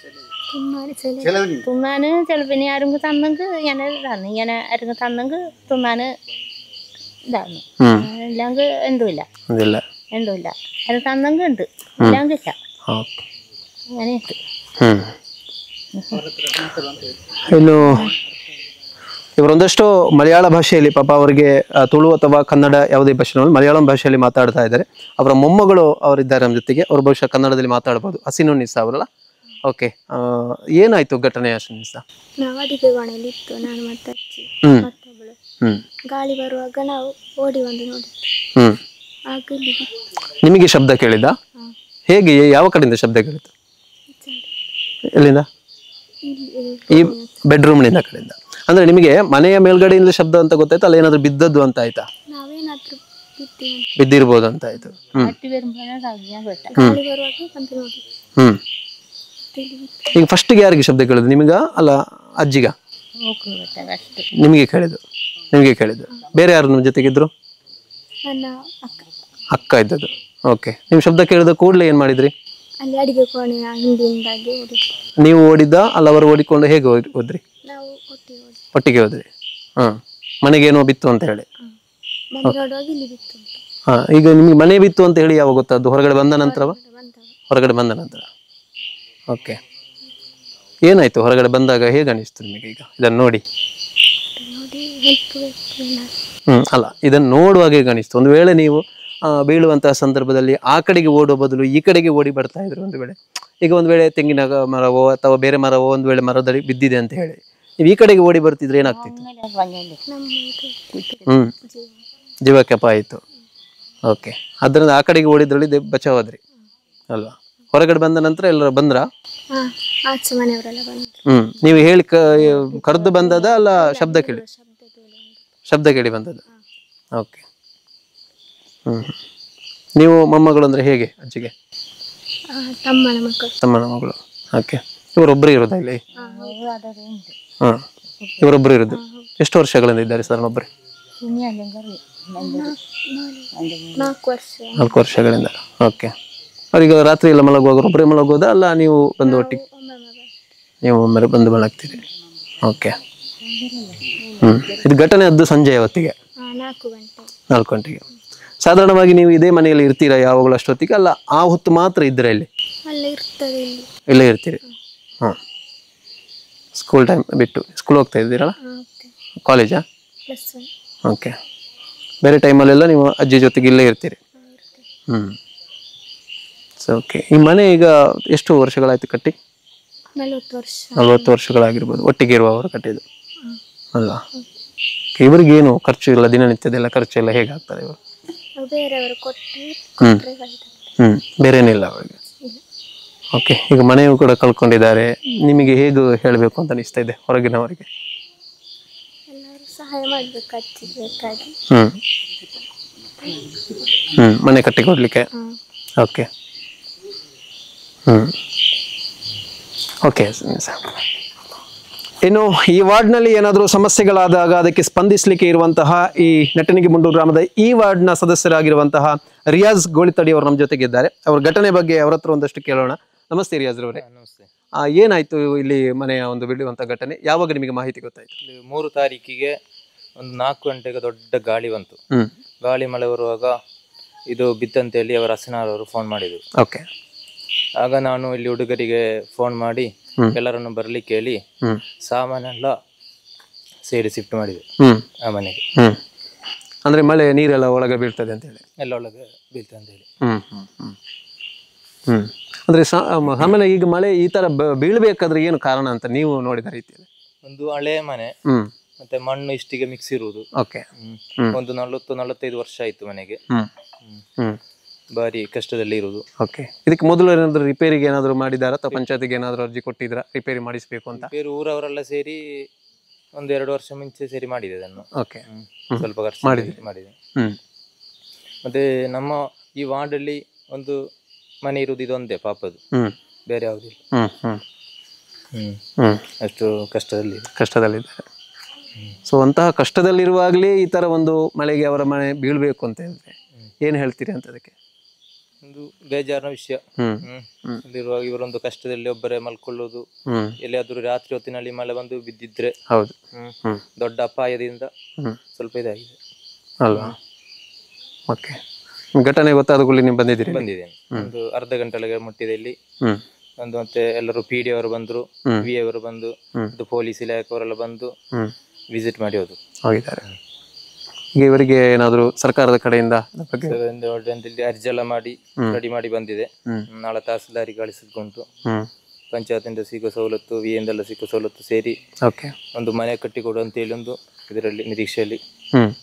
തിന്നാന് ചിലപ്പോൾ ഇനി ആരെങ്കിലും തന്നെങ്കിൽ ഞാൻ ഇതാണ് ഇങ്ങനെ ആരെങ്കിലും തന്നെങ്കിൽ തിന്നാന് ഇതാണ് ಹ್ಮ್ ഇല്ലെങ്കിൽ എന്തുമില്ല ಅದಿಲ್ಲ എന്തുമില്ല അത് തന്നെങ്കിൽ ഉണ്ട് ഇല്ലെങ്കിൽ ഇല്ല ಓಕೆ അങ്ങനെയുണ്ട് ಹ್ಮ್ ಇನ್ನು ಇವರೊಂದಷ್ಟು ಮಲಯಾಳ ಭಾಷೆಯಲ್ಲಿ ಪಾಪ ಅವರಿಗೆ ಆ, ತುಳು ಅಥವಾ ಕನ್ನಡ ಯಾವುದೇ ಭಾಷೆ ಮಲಯಾಳಂ ಭಾಷೆಯಲ್ಲಿ ಮಾತಾಡ್ತಾ ಇದ್ದಾರೆ ಅವರ ಮೊಮ್ಮಗಳು ಅವರಿದ್ದಾರೆ ನಮ್ಮ ಜೊತೆಗೆ ಅವ್ರು ಬಹುಶಃ ಕನ್ನಡದಲ್ಲಿ ಮಾತಾಡ್ಬೋದು ಹಸಿನು ನಿಸಾ ಅವರಲ್ಲ ಓಕೆ ಏನಾಯ್ತು ಘಟನೆ ಹಸಿನು ನಿಸಾ ನಾವು ಅಡಿಗೆ ಕೋಣೆಯಲ್ಲಿ ಇತ್ತು ನಾನು ಮತ್ತೆ ಅಜ್ಜಿ ಹ್ಮ್ ಮತ್ತೊಬ್ಬಳು ಹ್ಮ್ ಗಾಳಿ ಬರುವಾಗ ನಾವು ಓಡಿ ಬಂದು ನೋಡಿ ಹ್ಮ್ ಆಗ ಇಲ್ಲಿ ನಿಮಗೆ ಶಬ್ದ ಕೇಳಿದ ಹೇಗೆ ಯಾವ ಕಡೆಯಿಂದ ಶಬ್ದ ಕೇಳಿತು ಎಲ್ಲಿಂದ ಇಲ್ಲಿ ಈ ಬೆಡ್ರೂಮ್ನಿಂದ ಕಡೆಯಿಂದ ಅಂದ್ರೆ ನಿಮಗೆ ಮನೆಯ ಮೇಲ್ಗಡೆಯಿಂದ ಶಬ್ದ ಅಂತ ಗೊತ್ತಾಯ್ತು ಅಲ್ಲ ಏನಾದ್ರು ಬಿದ್ದದ್ದು ಅಂತ ಆಯ್ತಾ ನಾವೇನಾದ್ರೂ ಬಿದ್ದೀವಿ ಅಂತ ಬಿದ್ದಿರ್ಬೋದು ಅಂತ ಆಯ್ತು ಹ್ಮ್ കാറ്റ് വരുമ്പോഴാണ് ഞാൻ കേട്ട ಗಾಳಿ ಬರುವಾಗ ಬಂದು ನೋಡಿ ಹ್ಮ್ ಇಲ್ಲಿ ಈಗ ಫಸ್ಟಿಗೆ ಯಾರಿಗೆ ಶಬ್ದ ಕೇಳಿದ್ದು ನಿಮಗ ಅಲ್ಲ ಅಜ್ಜಿಗ ಹೋಗಿ ಕೇട്ട ಅಷ್ಟು ನಿಮಗೆ ಕೇಳಿದ್ದು ನಿಮಗೆ ಕೇಳಿದ್ದು ಬೇರೆ ಯಾರು ನಿಮ್ಮ ಜೊತೆಗಿದ್ರು ನನ್ನ ಅಕ್ಕ ಅಕ್ಕ ಇದ್ದದ್ದು ಓಕೆ ನಿಮ್ಮ ಶಬ್ದ ಕೇಳಿದ ಕೂಡಲೇ ಏನು ಮಾಡಿದ್ರಿ ಅಲ್ಲಿ ಅಡಿಗೆ ಕೋಣೆಯ ಹಿಂದಿನಿಂದಾಗಿ ಓಡಿ ನೀವು ಓಡಿದ್ದ ಅಲ್ಲ ಅವರು ಓಡಿಕೊಂಡು ಹೇಗೆ ಹೋದ್- ಹೋದ್ರಿ ನಾವು ಒಟ್ಟಿಗೆ ಓಡಿ ಒಟ್ಟಿಗೆ ಹೋದ್ರಿ ಹಾಂ ಮನೆಗೇನೋ ಬಿತ್ತು ಅಂತ ಹೇಳಿ ಬಂದು ನೋಡುವಾಗ ಇಲ್ಲಿ ಬಿತ್ತು ಉಂಟು ಹಾ ಈಗ ನಿಮಗೆ ಮನೆ ಬಿತ್ತು ಅಂತ ಹೇಳಿ ಯಾವಾಗ ಗೊತ್ತದ್ದು ಹೊರಗಡೆ ಬಂದ ನಂತರವ ಬಂದಾಗ ಹೊರಗಡೆ ಬಂದ ನಂತರ ಓಕೆ ಏನಾಯ್ತು ಹೊರಗಡೆ ಬಂದಾಗ ಹೇಗೆ ಅನಿಸ್ತು ನಿಮಗೆ ಈಗ ಇದನ್ನು ನೋಡಿ ನೋಡಿ ಹೆಲ್ಪ್ ಬೇಕು ಏನಾದ್ರು ಹ್ಮ್ ಅಲ್ಲ ಇದನ್ನು ನೋಡುವಾಗ ಹೇಗೆ ಅನಿಸ್ತು ಒಂದು ವೇಳೆ ನೀವು ಆ, ಬೀಳುವಂತಹ ಸಂದರ್ಭದಲ್ಲಿ ಆ ಕಡೆಗೆ ಓಡುವ ಬದಲು ಈ ಕಡೆಗೆ ಓಡಿ ಬರ್ತಾ ಇದ್ರು ಒಂದು ವೇಳೆ ಈಗ ಒಂದು ವೇಳೆ ತೆಂಗಿನ ಗ- ಮರವೋ ಅಥವಾ ಬೇರೆ ಮರವೋ ಒಂದು ವೇಳೆ ಮರದಲ್ಲಿ ಬಿದ್ದಿದೆ ಅಂತ ಹೇಳಿ ನೀವು ಈ ಕಡೆಗೆ ಓಡಿ ಬರ್ತಿದ್ರೆ ಏನಾಗ್ತಿತ್ತು ನಮ್ಮ ಇದು ಹ್ಮ್ ಜೀವ ಜೀವಕ್ಕೆ ಅಪಾಯ ಆಯಿತು ಓಕೆ ಅದರಿಂದ ಆ ಕಡೆಗೆ ಓಡಿದ್ರಲ್ಲಿ ದೆ- ಬಚಾವಾದ್ರಿ ಅಲ್ವಾ ಹೊರಗಡೆ ಬಂದ ನಂತರ ಎಲ್ಲರೂ ಬಂದ್ರ ಹಾ ಆಚೆ ಮನೆಯವರೆಲ್ಲ ಬಂದ್ರು ಹ್ಮ್ ನೀವು ಹೇಳಿ ಕ ಕರೆದು ಬಂದದ ಅಲ್ಲ ಶಬ್ದ ಕೇಳಿ ಶಬ್ದ ಕೇಳಿ ಬಂದ್ರು ಶಬ್ದ ಕೇಳಿ ಬಂದದ್ದು ಓಕೆ ಹ್ಮ್ ನೀವು ಮೊಮ್ಮಗಳು ಅಂದ್ರೆ ಹೇಗೆ ಅಜ್ಜಿಗೆ ಆ, ತಮ್ಮನ ಮಕ್ಕಳು ತಮ್ಮನ ಮಗಳು ಓಕೆ ಇವರೊಬ್ಬರು ಇರೋದಾ ಇಲ್ಲಿ ಹಾ, ಹಾಂ ಇವರೊಬ್ಬರು ಇರೋದು ಎಷ್ಟು ವರ್ಷಗಳಿಂದ ಇದ್ದಾರೆ ಸರ್ ಒಬ್ಬರು ನಾಲ್ಕು- ನಾಲ್ಕು ವರ್ಷ ನಾಲ್ಕು ವರ್ಷಗಳಿಂದ ಓಕೆ ಅವ್ರೀಗ ರಾತ್ರಿ ಎಲ್ಲ ಮಲಗುವಾಗ ಒಬ್ಬರೇ ಮಲಗೋದಾ ಅಲ್ಲ ನೀವು ಬಂದು ಒಟ್ಟಿಗೆ ಒಮ್ಮೆ ಮಗ ನೀವು ಒಮ್ಮೆ ಬಂದು ಮಲಗ್ತೀರಿ ಓಕೆ ಹ್ಮ್ ಇದು ಘಟನೆ ಅದ್ದು ಸಂಜೆ ಹೊತ್ತಿಗೆ ಹಾ ನಾಲ್ಕು ಗಂಟೆ ನಾಲ್ಕು ಗಂಟೆಗೆ ಸಾಧಾರಣವಾಗಿ ನೀವು ಇದೇ ಮನೆಯಲ್ಲಿ ಇರ್ತೀರಾ ಯಾವಾಗಲೂ ಅಷ್ಟೊತ್ತಿಗೆ ಅಲ್ಲ ಆ ಹೊತ್ತು ಮಾತ್ರ ಇದ್ದೀರಾ ಇಲ್ಲಿ ಅಲ್ಲ ಇರ್ತದೆ ಇಲ್ಲಿ ಇಲ್ಲೇ ಇರ್ತೀರಿ ಹಾಂ ಸ್ಕೂಲ್ ಟೈಮ್ ಬಿಟ್ಟು ಸ್ಕೂಲ್ ಹೋಗ್ತಾ ಇದ್ದೀರಲ್ಲ ಹಾ ಓಕೆ ಕಾಲೇಜಾ ಪ್ಲಸ್ ಒನ್ ಓಕೆ ಬೇರೆ ಟೈಮಲ್ಲೆಲ್ಲ ನೀವು ಅಜ್ಜಿ ಜೊತೆಗೆ ಇಲ್ಲೇ ಇರ್ತೀರಿ ಹ್ಞೂ ಸೊ ಓಕೆ ಈ ಮನೆ ಈಗ ಎಷ್ಟು ವರ್ಷಗಳಾಯ್ತು ಕಟ್ಟಿ ನಲವತ್ತು ವರ್ಷ ನಲ್ವತ್ತು ವರ್ಷಗಳಾಗಿರ್ಬೋದು ಒಟ್ಟಿಗೆ ಇರುವವರು ಕಟ್ಟಿದ್ದು ಅಲ್ಲ ಇವರಿಗೇನು ಖರ್ಚು ಇಲ್ಲ ದಿನನಿತ್ಯದೆಲ್ಲ ಖರ್ಚು ಎಲ್ಲ ಹೇಗೆ ಆಗ್ತದೆ ಇವರು ನಾವು ಬೇರೆಯವರು ಕೊಟ್ಟರೆ ಹ್ಮ್. ಕೊಟ್ಟರೆ ಕಲಿತಾರೆ ಹ್ಞೂ ಬೇರೇನಿಲ್ಲ ಅವರಿಗೆ ಓಕೆ ಈಗ ಮನೆಯು ಕೂಡ ಕಳ್ಕೊಂಡಿದ್ದಾರೆ ನಿಮಗೆ ಹೇಗೆ ಹೇಳಬೇಕು ಅಂತ ಅನಿಸ್ತಾ ಇದೆ ಹೊರಗಿನವರಿಗೆ ಎಲ್ಲರೂ ಸಹಾಯ ಮಾಡಬೇಕು ಅಜ್ಜಿಗೆ ಬೇಕಾಗಿ ಹ್ಞೂ ಹ್ಞೂ ಮನೆ ಕಟ್ಟಿಕೊಡ್ಲಿಕ್ಕೆ ಹಾ ಓಕೆ ಹ್ಞೂ ಓಕೆ ಸರ್ ಇನ್ನು ಈ ವಾರ್ಡ್ನಲ್ಲಿ ಏನಾದರೂ ಸಮಸ್ಯೆಗಳಾದಾಗ ಅದಕ್ಕೆ ಸ್ಪಂದಿಸಲಿಕ್ಕೆ ಇರುವಂತಹ ಈ ನಟನಿಗೆ ಮುಂಡೂರು ಗ್ರಾಮದ ಈ ವಾರ್ಡ್ನ ಸದಸ್ಯರಾಗಿರುವಂತಹ ರಿಯಾಜ್ ಗೋಳಿತಡಿ ಅವರು ನಮ್ಮ ಜೊತೆಗಿದ್ದಾರೆ ಅವ್ರ ಘಟನೆ ಬಗ್ಗೆ ಅವ್ರ ಹತ್ರ ಒಂದಷ್ಟು ಕೇಳೋಣ ನಮಸ್ತೆ ರಿಯಾಜ್ ರವರೇ ನಮಸ್ತೆ ಆ, ಏನಾಯ್ತು ಇಲ್ಲಿ ಮನೆಯ ಒಂದು ಬೀಳುವಂತ ಘಟನೆ ಯಾವಾಗ ನಿಮಗೆ ಮಾಹಿತಿ ಗೊತ್ತಾಯ್ತು ಇಲ್ಲಿ ಮೂರು ತಾರೀಕಿಗೆ ಒಂದು ನಾಲ್ಕು ಗಂಟೆಗೆ ದೊಡ್ಡ ಗಾಳಿ ಬಂತು ಹ್ಮ್ ಗಾಳಿ ಮಳೆ ಬರುವಾಗ ಇದು ಬಿತ್ತಂತೇಳಿ ಅವರ ಹಸಿನಾರವರು ಫೋನ್ ಮಾಡಿದರು ಓಕೆ ಆಗ ನಾನು ಇಲ್ಲಿ ಹುಡುಗರಿಗೆ ಫೋನ್ ಮಾಡಿ ಹ್ಮ್. ಎಲ್ಲರನ್ನು ಬರ್ಲಿಕ್ಕೆ ಹೇಳಿ ಹ್ಮ್ ಸಾಮಾನೆಲ್ಲ ಸೇರಿ ಶಿಫ್ಟ್ ಮಾಡಿದೆ ಹ್ಮ್ ಆ ಮನೆಗೆ ಹ್ಮ್ ಅಂದ್ರೆ ಮಳೆ ನೀರೆಲ್ಲ ಒಳಗೆ ಬೀಳ್ತದೆ ಅಂತ ಹೇಳಿ ಎಲ್ಲ ಒಳಗೆ ಬೀಳ್ತಂತೇಳಿ ಹ್ಮ್ ಹ್ಮ್ ಹ್ಮ್ ಹ್ಮ್ ಅಂದ್ರೆ ಸಾ- ಮ- ಆಮೇಲೆ ಈಗ ಮಳೆ ಈ ತರ ಬ- ಬೀಳ್ಬೇಕಾದ್ರೆ ಏನು ಕಾರಣ ಅಂತ ನೀವು ನೋಡಿದ ರೀತಿಯಲ್ಲಿ ಒಂದು ಹಳೆ ಮನೆ ಹ್ಮ್ ಮತ್ತೆ ಮಣ್ಣು ಇಷ್ಟಿಗೆ ಮಿಕ್ಸ್ ಇರುವುದು ಓಕೆ ಹ್ಮ್. ಹ್ಮ್. ಒಂದು ನಲವತ್ತು ನಲವತ್ತೈದು ವರ್ಷ ಆಯ್ತು ಮನೆಗೆ ಹ್ಮ್ ಹ್ಮ್. ಹ್ಮ್ ಭಾರಿ ಕಷ್ಟದಲ್ಲಿ ಇರುವುದು ಓಕೆ ಇದಕ್ಕೆ ಮೊದಲು ಏನಾದ್ರು ರಿಪೇರಿಗೆ ಏನಾದ್ರು ಮಾಡಿದಾರಾ ಅಥವಾ ಪಂಚಾಯತಿಗೆ ಏನಾದ್ರು ಅರ್ಜಿ ಕೊಟ್ಟಿದ್ರ ರಿಪೇರಿ ಮಾಡಿಸ್ಬೇಕು ಅಂತ ಬೇರೆ ಊರವರೆಲ್ಲ ಸೇರಿ ಒಂದು ಎರಡು ವರ್ಷ ಮುಂಚೆ ಸೇರಿ ಮಾಡಿದೆ ಅದನ್ನು ಓಕೆ ಹ್ಮ್. ಹ್ಮ್. ಸ್ವಲ್ಪ ಖರ್ಚು ಮಾಡಿದೆ. ಮಾಡಿದೆ ಹ್ಮ್ ಮತ್ತೆ ನಮ್ಮ ಈ ವಾರ್ಡಲ್ಲಿ ಒಂದು ಮನೆ ಇರುವುದು ಇದೊಂದೇ ಪಾಪದು ಹ್ಮ್ ಬೇರೆ ಯಾವುದಿಲ್ಲ ಹ್ಮ್ ಹ್ಮ್ ಹ್ಮ್ ಹ್ಮ್ ಅಷ್ಟು ಕಷ್ಟದಲ್ಲಿ ಇದೆ. ಕಷ್ಟದಲ್ಲಿದ್ದಾರೆ ಸೊ ಅಂತಹ ಕಷ್ಟದಲ್ಲಿರುವಾಗಲೇ ಈ ತರ ಒಂದು ಮಳೆಗೆ ಅವರ ಮನೆ ಬೀಳ್ಬೇಕು ಅಂತ ಹೇಳಿದ್ರೆ ಏನ್ ಹೇಳ್ತೀರಿ ಅಂತ ಅದಕ್ಕೆ ಒಂದು ಬೇಜಾರಿನ ವಿಷಯ ಹ್ಮ್ ಹ್ಮ್ ಅಲ್ಲಿರುವಾಗ ಇವರೊಂದು ಕಷ್ಟದಲ್ಲಿ ಒಬ್ಬರೇ ಮಲ್ಕೊಳ್ಳೋದು ಹ್ಮ್ ಎಲ್ಲಿಯಾದ್ರೂ ರಾತ್ರಿ ಹೊತ್ತಿನಲ್ಲಿ ಮಳೆ ಬಂದು ಬಿದ್ದಿದ್ರೆ ಹೌದು ಹ್ಮ್ ಹ್ಮ್ ದೊಡ್ಡ ಅಪಾಯದಿಂದ ಹ್ಮ್ ಸ್ವಲ್ಪ ಇದಾಗಿದೆ ಅಲ್ವಾ ಓಕೆ ಘಟನೆ ಗೊತ್ತಾದ ಕೂಡಲೇ ನೀವು ಬಂದಿದ್ದೀರಿ ಬಂದಿದ್ದೇನೆ ಒಂದು ಅರ್ಧ ಗಂಟೆಗೆ ಮುಟ್ಟಿದೆ ಇಲ್ಲಿ ಹ್ಮ್ ಒಂದು ಮತ್ತೆ ಎಲ್ಲರೂ ಪಿ ಡಿ ಅವರು ಬಂದ್ರು ಹ್ಮ್. ವಿ ಅವರು ಬಂದು ಹ್ಮ್. ಇದು ಪೊಲೀಸ್ ಇಲಾಖೆಯವರೆಲ್ಲ ಬಂದು ಹ್ಮ್ ವಿಸಿಟ್ ಮಾಡಿ ಹೋದ್ರು ಹೋಗಿದ್ದಾರೆ ಈಗ ಇವರಿಗೆ ಏನಾದರೂ ಸರ್ಕಾರದ ಕಡೆಯಿಂದ ಅದ್ರ ಬಗ್ಗೆ ಒಂದು ಒಳ್ಳೆಯಲ್ಲಿ ಅರ್ಜಿ ಎಲ್ಲ ಮಾಡಿ ರೆಡಿ ಮಾಡಿ ಬಂದಿದೆ ಹ್ಮ್. ನಾಳೆ ತಹಸೀಲ್ದಾರಿಗೆ ಕಳಿಸಿದ್ದುಂಟು ಹ್ಮ್ ಪಂಚಾಯತಿಂದ ಸಿಗೋ ಸವಲತ್ತು ವಿ ಇಂದೆಲ್ಲ ಸಿಗೋ ಸವಲತ್ತು ಸೇರಿ ಓಕೆ ಒಂದು ಮನೆ ಕಟ್ಟಿಕೊಡು ಅಂತೇಳಿ ಒಂದು ಇದರಲ್ಲಿ ನಿರೀಕ್ಷೆಯಲ್ಲಿ ಹ್ಮ್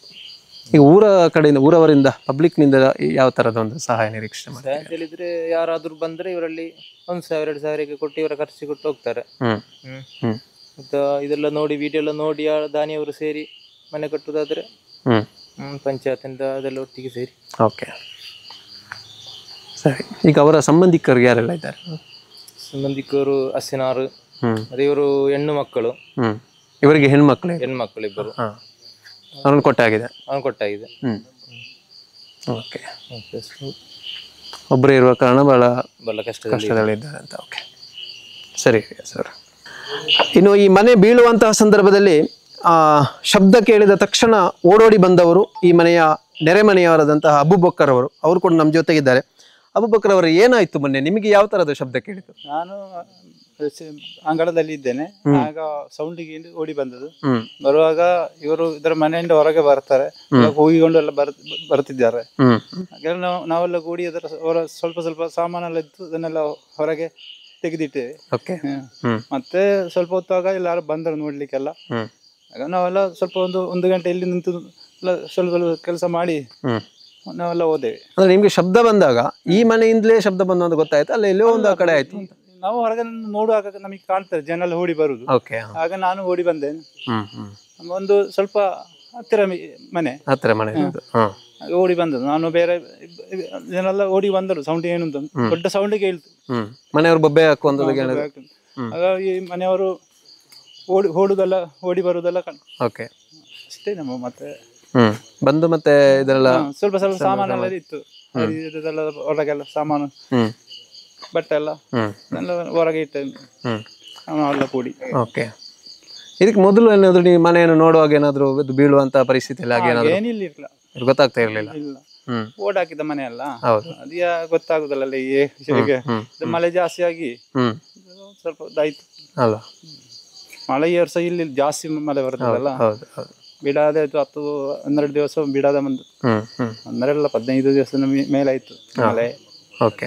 ಈಗ ಊರ ಕಡೆಯಿಂದ ಊರವರಿಂದ ಪಬ್ಲಿಕ್ನಿಂದ ಯಾವ ಥರದ ಒಂದು ಸಹಾಯ ನಿರೀಕ್ಷೆ ಮಾಡಿ ಅಂತ ಹೇಳಿದ್ರೆ ಯಾರಾದ್ರೂ ಬಂದ್ರೆ ಇವರಲ್ಲಿ ಒಂದು ಸಾವಿರ ಎರಡು ಸಾವಿರಕ್ಕೆ ಕೊಟ್ಟು ಇವರ ಖರ್ಚು ಕೊಟ್ಟು ಹೋಗ್ತಾರೆ ಹ್ಮ್ ಹ್ಮ್ ಹ್ಮ್ ಮತ್ತು ಇದೆಲ್ಲ ನೋಡಿ ವಿಡಿಯೋ ಎಲ್ಲ ನೋಡಿ ಆ ದಾನಿಯವರು ಸೇರಿ ಮನೆ ಕಟ್ಟುದಾದ್ರೆ ಹ್ಮ್ ಹ್ಮ್ ಪಂಚಾಯತಿಂದ ಅದೆಲ್ಲ ಒಟ್ಟಿಗೆ ಸೇರಿ ಓಕೆ ಸರಿ ಈಗ ಅವರ ಸಂಬಂಧಿಕರು ಯಾರೆಲ್ಲ ಇದ್ದಾರೆ ಸಂಬಂಧಿಕರು ಹಸಿನಾರು ಹ್ಮ್ ಮತ್ತೆ ಇವರು ಹೆಣ್ಣು ಮಕ್ಕಳು ಹ್ಮ್ ಇವರಿಗೆ ಹೆಣ್ಮಕ್ಳು ಹೆಣ್ಮಕ್ಳು ಇಬ್ಬರು ಹಾಂ ಅವ್ರನ್ನ ಕೊಟ್ಟಾಗಿದೆ ಅವನು ಕೊಟ್ಟಾಗಿದೆ ಹ್ಮ್ ಓಕೆ ಮತ್ತೆ ಅಷ್ಟು ಒಬ್ಬರೇ ಇರುವ ಕಾರಣ ಬಹಳ ಬಹಳ ಕಷ್ಟದಲ್ಲಿ ಕಷ್ಟದಲ್ಲಿದ್ದಾರೆ ಅಂತ ಓಕೆ ಸರಿ ಸರ್ ಇನ್ನು ಈ ಮನೆ ಬೀಳುವಂತಹ ಸಂದರ್ಭದಲ್ಲಿ ಆ ಶಬ್ದ ಕೇಳಿದ ತಕ್ಷಣ ಓಡೋಡಿ ಬಂದವರು ಈ ಮನೆಯ ನೆರೆಮನೆಯವರಾದಂತಹ ಅಬುಬಕ್ಕರ್ ಅವರು ಅವರು ಕೂಡ ನಮ್ಮ ಜೊತೆಗಿದ್ದಾರೆ ಅಬುಬಕ್ಕರ್ ಅವರು ಏನಾಯ್ತು ಮೊನ್ನೆ ನಿಮಗೆ ಯಾವ ತರದ ಶಬ್ದ ಕೇಳಿತು ನಾನು ಸ- ಅಂಗಳದಲ್ಲಿ ಇದ್ದೇನೆ ಆಗ ಸೌಂಡಿಗೆ ಓಡಿ ಬಂದದ್ದು ಹ್ಮ್ ಬರುವಾಗ ಇವರು ಇದರ ಮನೆಯಿಂದ ಹೊರಗೆ ಬರ್ತಾರೆ ಕೂಗಿಕೊಂಡು ಎಲ್ಲ ಬರ್ ಬರ್ತಿದ್ದಾರೆ ಹ್ಮ್ ಹಾಗೆಲ್ಲ ನಾವು ನಾವೆಲ್ಲ ಕೂಡಿ ಅದರ ಹೊರ ಸ್ವಲ್ಪ ಸ್ವಲ್ಪ ಸಾಮಾನೆಲ್ಲ ಇತ್ತು ಅದನ್ನೆಲ್ಲ ಹೊರಗೆ ತೆಗೆದಿಟ್ಟೇವೆ ಓಕೆ ಹ್ಮ್. ಹ್ಮ್ ಮತ್ತೆ ಸ್ವಲ್ಪ ಹೊತ್ತಾಗ ಎಲ್ಲಾರು ಬಂದರು ನೋಡ್ಲಿಕ್ಕೆಲ್ಲ ಹ್ಮ್ ಆಗ ನಾವೆಲ್ಲ ಸ್ವಲ್ಪ ಒಂದು ಒಂದು ಗಂಟೆ ಇಲ್ಲಿ ನಿಂತು ಎಲ್ಲ ಸ್ವಲ್ಪ ಸ್ವಲ್ಪ ಕೆಲಸ ಮಾಡಿ ಹ್ಮ್ ನಾವೆಲ್ಲ ಹೋದೆವು ಅಂದ್ರೆ ನಿಮ್ಗೆ ಶಬ್ದ ಬಂದಾಗ ಈ ಮನೆಯಿಂದಲೇ ಶಬ್ದ ಬಂದು ಅಂತ ಗೊತ್ತಾಯ್ತು ಅಲ್ಲ ಎಲ್ಲೋ ಒಂದು ಆ ಕಡೆ ಆಯ್ತು ಅಂತ ನಾವು ಹೊರಗೆ ನಿಂತು ನೋಡುವಾಗ ನಮಗೆ ಕಾಣ್ತದೆ ಜನ ಎಲ್ಲ ಓಡಿ ಬರುದು ಓಕೆ ಆಗ ನಾನು ಓಡಿ ಬಂದೆ ಹ್ಮ್ ಹ್ಮ್ ಒಂದು ಸ್ವಲ್ಪ ಹತ್ತಿರ ಮಿ- ಮನೆ ಹತ್ತಿರ ಮನೆ ಇರೋದು. ಹಾ ಹಾಗೆ ಓಡಿ ಬಂದದ್ದು ನಾನು ಬೇರೆ ಇಬ್- ಇಬ್- ಜನರೆಲ್ಲ ಓಡಿ ಬಂದರು ಸೌಂಡ್ ಏನು ಅಂತ ದೊಡ್ಡ ಸೌಂಡ್ ಕೇಳ್ತು ಹ್ಮ್ ಮನೆಯವ್ರು ಬೊಬ್ಬೆ ಹಾಕುವಂಥದ್ದು ಕೇಳಿದ್ರು ಆಗ ಈ ಮನೆಯವರು ಓಡಿ ಓಡುದೆಲ್ಲ ಓಡಿ ಬರುದೆಲ್ಲ ಕಣ್ ಓಕೆ ಅಷ್ಟೇ ನಮ್ಮ ಮತ್ತೆ ಹ್ಮ್ ಬಂದು ಮತ್ತೆ ಇದೆಲ್ಲ ಹಾ, ಸ್ವಲ್ಪ ಸ್ವಲ್ಪ ಸಾಮಾನೆಲ್ಲ ಇತ್ತು ಇದೆಲ್ಲ ಹೊರಗೆಲ್ಲ ಸಾಮಾನು ಹ್ಮ್ ಬಟ್ಟೆ ಎಲ್ಲ ಹ್ಮ್ ಎಲ್ಲ ಹೊರಗೆ ಇಟ್ಟೆ ಹ್ಮ್ ನಾವೆಲ್ಲ ಕೂಡಿ ಓಕೆ ಇದಕ್ಕೆ ಮೊದಲು ಏನಾದ್ರು ನೀವು ಮನೆಯನ್ನು ನೋಡುವಾಗ ಏನಾದ್ರು ಇದು ಬೀಳುವಂತ ಪರಿಸ್ಥಿತಿ ಇಲ್ಲ ಹಾಗೆ ಏನಾದ್ರು ಏನಿಲ್ಲ ಇರ್ಲ ಗೊತ್ತಾಗ್ತಾ ಇರ್ಲಿಲ್ಲ ಇಲ್ಲ ಹ್ಮ್ ಓಡ್ ಹಾಕಿದ ಮನೆ ಅಲ್ಲ ಹೌದು ಅದು ಯಾ- ಗೊತ್ತಾಗುದಲ್ಲ ಅಲ್ಲಿ ಹೇ- ಹೇಗೆ ಹ್ಮ್ ಇದು ಮಳೆ ಜಾಸ್ತಿ ಆಗಿ ಹ್ಮ್ ಸ್ವಲ್ಪ ಇದಾಯ್ತು ಅಲ್ಲ ಮಳೆ ಈ ವರ್ಷ ಇಲ್ಲಿ ಜಾಸ್ತಿ ಮಳೆ ಬರ್ತದಲ್ಲ ಹೌದು ಹೌದು ಬಿಡಾದೆ ಆಯ್ತು ಹತ್ತು ಹನ್ನೆರಡು ದಿವಸ ಬಿಡಾದ ಬಂದು ಹ್ಮ್ ಹ್ಮ್ ಹನ್ನೆರಡಲ್ಲ ಹದಿನೈದು ದಿವಸದ ಮೇ- ಮೇಲಾಯ್ತು ಮಳೆ ಓಕೆ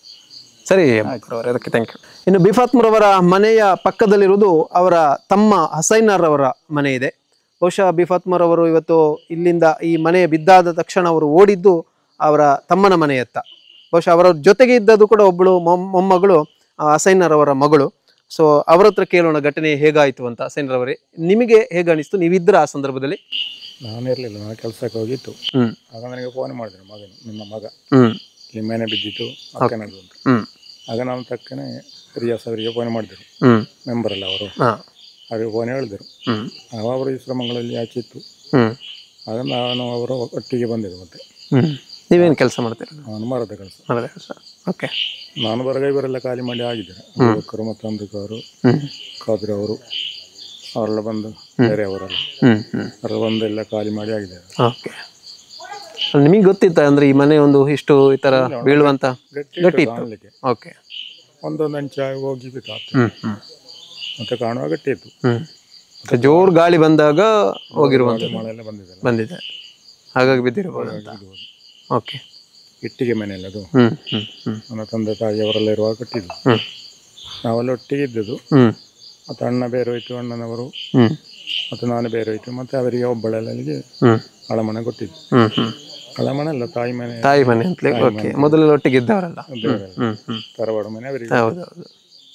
ಸರಿ ಅವರೇ ಅದಕ್ಕೆ ಥ್ಯಾಂಕ್ ಯು ಇನ್ನು ಬಿಫಾತ್ಮರವರ ಮನೆಯ ಪಕ್ಕದಲ್ಲಿರುವುದು ಅವರ ತಮ್ಮ ಹಸೈನರವರ ಮನೆ ಇದೆ ಬಹುಶಃ ಬಿಫಾತ್ಮರವರು ಇವತ್ತು ಇಲ್ಲಿಂದ ಈ ಮನೆ ಬಿದ್ದಾದ ತಕ್ಷಣ ಅವರು ಓಡಿದ್ದು ಅವರ ತಮ್ಮನ ಮನೆಯತ್ತ ಬಹುಶಃ ಅವರ ಜೊತೆಗೆ ಇದ್ದದ್ದು ಕೂಡ ಒಬ್ಬಳು ಮೊಮ್- ಮೊಮ್ಮಗಳು ಆ, ಹಸೈನರವರ ಮಗಳು ಸೊ ಅವರ ಹತ್ರ ಕೇಳೋಣ ಘಟನೆ ಹೇಗಾಯಿತು ಅಂತ ಹಸೈನರವರೇ ನಿಮಗೆ ಹೇಗೆ ಅನಿಸ್ತು ನೀವಿದ್ರ ಆ ಸಂದರ್ಭದಲ್ಲಿ ನಾನು ಇರಲಿಲ್ಲ ನಾನು ಕೆಲಸಕ್ಕೆ ಹೋಗಿತ್ತು ಹ್ಮ್ ಆಗ ನನಗೆ ಫೋನ್ ಮಾಡಿದ್ರು ಮಗನು ನಿಮ್ಮ ಮಗ ಹ್ಮ್ ಇಲ್ಲಿ ಮನೆ ಬಿದ್ದಿತ್ತು ಅಕ್ಕನದು ಅಂತ ಹ್ಮ್ ಆಗ ನಾನು ತಕ್ಕನೆ ರಿಯಾಸ್ ಅವರಿಗೆ ಫೋನ್ ಮಾಡಿದ್ರು ಹ್ಮ್ ಮೆಂಬರ್ ಅಲ್ಲ ಅವರು ಹಾ ಅವರಿಗೆ ಫೋನ್ ಹೇಳಿದರು ಹ್ಮ್ ಆಗ ಅವರು ಈ ಶ್ರಮಗಳಲ್ಲಿ ಆಚೆ ಇತ್ತು ಹ್ಮ್ ಆಗ ನಾನು ಅವರು ಒಟ್ಟಿಗೆ ಬಂದಿದ್ದು ಮತ್ತೆ ಹ್ಮ್ ನೀವೇನು ಕೆಲಸ ಮಾಡ್ತೀರಾ ನಾನು ಮರದ ಕೆಲಸ ಮರದ ಕೆಲಸ ಓಕೆ ನಾನು ಬರಗ ಇವರೆಲ್ಲ ಖಾಲಿ ಮಾಡಿ ಆಗಿದ್ದಾರೆ ಯುವಕರು ಮತ್ತು ಅಂಬಿಕ ಅವರು ಹ್ಮ್ ಖಾದ್ರಿ ಅವರು ಅವರೆಲ್ಲ ಬಂದು ಬೇರೆ ಅವರೆಲ್ಲ ಹ್ಮ್ ಹ್ಮ್ ಅವರೆಲ್ಲ ಬಂದು ಎಲ್ಲ ಖಾಲಿ ಮಾಡಿ ಆಗಿದ್ದಾರೆ ಓಕೆ ನಿಮಗೆ ಗೊತ್ತಿತ್ತ ಅಂದ್ರೆ ಈ ಮನೆ ಒಂದು ಇಷ್ಟು ಈ ತರ ಬೀಳುವಂತ ಗಟ್ಟಿ ಗಟ್ಟಿ ಇತ್ತು ಇತ್ತು ಕಾಣಲಿಕ್ಕೆ ಓಕೆ ಒಂದೊಂದು ಅಂಚಾಗಿ ಹೋಗಿ ಬಿತ್ತು ಹ್ಮ್ ಹ್ಮ್ ಮತ್ತೆ ಕಾಣುವ ಗಟ್ಟಿ ಇತ್ತು ಹ್ಮ್ ಮತ್ತೆ ಜೋರ್ ಗಾಳಿ ಬಂದಾಗ ಹೋಗಿರುವಂತ ಮಳೆ ಎಲ್ಲ ಬಂದಿದೆ ಬಂದಿದೆ ಹಾಗಾಗಿ ಬಿದ್ದಿರಬಹುದು ಅಂತ ಓಕೆ ಇಟ್ಟಿಗೆ ಮನೆಯಲ್ಲ ಅದು ಹ್ಮ್ ಹ್ಮ್ ಹ್ಮ್ ನನ್ನ ತಂದೆ ತಾಯಿ ಅವರೆಲ್ಲ ಇರುವಾಗ ಕಟ್ಟಿದ್ದು ಹ್ಮ್ ನಾವೆಲ್ಲ ಒಟ್ಟಿಗೆ ಇದ್ದದ್ದು ಹ್ಮ್ ಮತ್ತು ಅಣ್ಣ ಬೇರೆ ಹೋಯ್ತು ಅಣ್ಣನವರು ಹ್ಮ್ ಮತ್ತು ನಾನು ಬೇರೆ ಹೋಯ್ತು ಮತ್ತು ಅವರಿಗೆ ಒಬ್ಬಳಲ್ಲಿಗೆ ಹ್ಮ್ ಹಳಮನೆ ಕೊಟ್ಟಿದ್ದು ಹ್ಮ್ ಹ್ಮ್ ಹಳಮನೆ ಅಲ್ಲ ತಾಯಿ ಮನೆ ತಾಯಿ ಮನೆ ಅಂತಲೇ ಓಕೆ ಮೊದಲೆಲ್ಲ ಒಟ್ಟಿಗೆ ಇದ್ದವರಲ್ಲ ಬೇರೆ ಹ್ಮ್ ಹ್ಮ್ ತರವಾಡು ಮನೆ ಅವರಿಗೆ ಹೌದು ಹೌದು